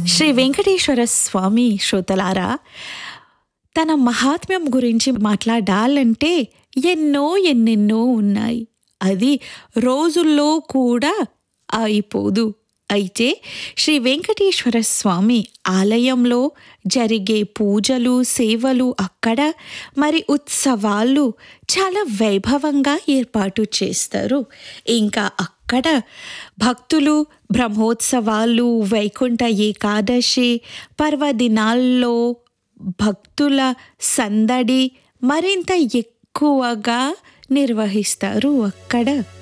శ్రీ వెంకటేశ్వర స్వామి శ్రోతలారా తన మహాత్మ్యం గురించి మాట్లాడాలంటే ఎన్నో ఎన్నెన్నో ఉన్నాయి అది రోజుల్లో కూడా అయిపోదు అయితే శ్రీ వెంకటేశ్వర స్వామి ఆలయంలో జరిగే పూజలు సేవలు అక్కడ మరి ఉత్సవాలు చాలా వైభవంగా ఏర్పాటు చేస్తారు ఇంకా అక్కడ భక్తులు బ్రహ్మోత్సవాలు వైకుంఠ ఏకాదశి పర్వదినాల్లో భక్తుల సందడి మరింత ఎక్కువగా నిర్వహిస్తారు అక్కడ